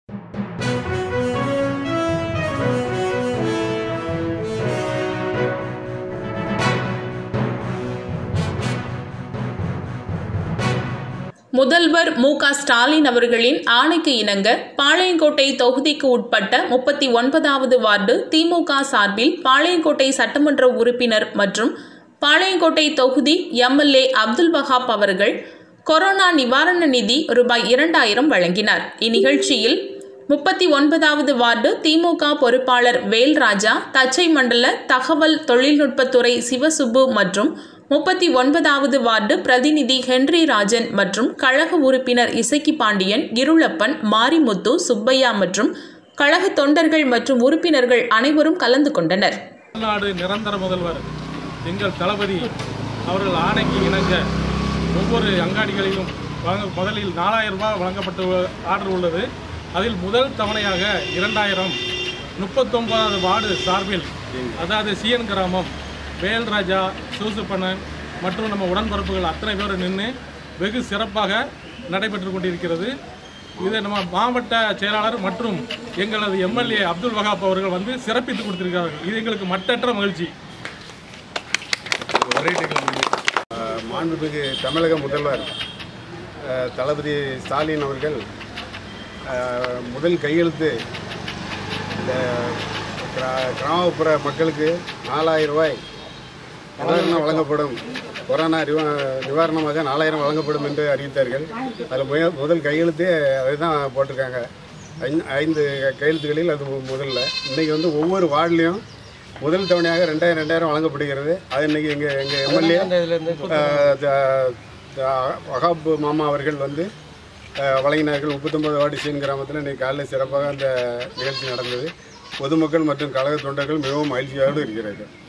முதல்வர் மு க ஸ்டாலின் அவர்களின் ஆணைக்கு இணங்க பாளையங்கோட்டை தொகுதிக்கு உட்பட்ட முப்பத்தி ஒன்பதாவது வார்டு திமுக சார்பில் பாளையங்கோட்டை சட்டமன்ற உறுப்பினர் மற்றும் பாளையங்கோட்டை தொகுதி எம்எல்ஏ அப்துல் வஹாப் அவர்கள் கொரோனா நிவாரண நிதி ரூபாய் இரண்டாயிரம் வழங்கினார் இந்நிகழ்ச்சியில் முப்பத்தி ஒன்பதாவது வார்டு திமுக பொறுப்பாளர் வேல்ராஜா தச்சை மண்டல தகவல் தொழில்நுட்பத்துறை சிவசுப்பு மற்றும் முப்பத்தி ஒன்பதாவது வார்டு பிரதிநிதி ஹென்றி ராஜன் மற்றும் கழக உறுப்பினர் இசக்கி பாண்டியன் இருளப்பன் மாரிமுத்து சுப்பையா மற்றும் கழக தொண்டர்கள் மற்றும் உறுப்பினர்கள் அனைவரும் கலந்து கொண்டனர் தமிழ்நாடு நிரந்தர முதல்வர் எங்கள் தளபதி அவர்கள் ஆணைக்கு இணங்க ஒவ்வொரு அங்காடிகளிலும் வழங்க முதலில் நாலாயிரம் ரூபாய் வழங்கப்பட்டு உள்ள- ஆர்டர் உள்ளது அதில் முதல் தவணையாக இரண்டாயிரம் முப்பத்தொன்பதாவது வார்டு சார்பில் அதாவது சிஎன் கிராமம் வேல்ராஜா சூசுப்பண்ணன் மற்றும் நம்ம உடன்பிறப்புகள் அத்தனை பேர் நின்று வெகு சிறப்பாக நடைபெற்று கொண்டிருக்கிறது இதை நம்ம மாவட்ட செயலாளர் மற்றும் எங்களது எம்எல்ஏ அப்துல் வகாப் அவர்கள் வந்து சிறப்பித்து கொடுத்திருக்கிறார்கள் இது எங்களுக்கு மட்டற்ற மகிழ்ச்சி அஹ் மாண்புமிகு தமிழக முதல்வர் அஹ் தளபதி ஸ்டாலின் அவர்கள் அஹ் முதல் கையெழுத்து இந்த கிரா- கிராமப்புற மக்களுக்கு நாலாயிரம் ரூபாய் நிவாரணம் வழங்கப்படும் கொரோனா நிவா நிவாரணமாக நாலாயிரம் வழங்கப்படும் என்று அறிவித்தார்கள் அதில் முய முதல் கையெழுத்தே அதுதான் போட்டிருக்காங்க ஐந்து ஐந்து கையெழுத்துகளில் அது மு- முதல்ல இன்றைக்கி வந்து ஒவ்வொரு வார்டுலேயும் முதல் தவணையாக ரெண்டாயிரம் ரெண்டாயிரம் வழங்கப்படுகிறது அது இன்னைக்கு எங்கள் எங்கள் எம்எல்ஏ வகாப் மாமா அவர்கள் வந்து அஹ், வழங்கினார்கள் முப்பத்தொன்பது வார்டு சீன் கிராமத்தில் இன்றைக்கி காலையில் சிறப்பாக அந்த நிகழ்ச்சி நடந்தது பொதுமக்கள் மற்றும் கழக தொண்டர்கள் மிகவும் மகிழ்ச்சியோடு இருக்கிறார்கள்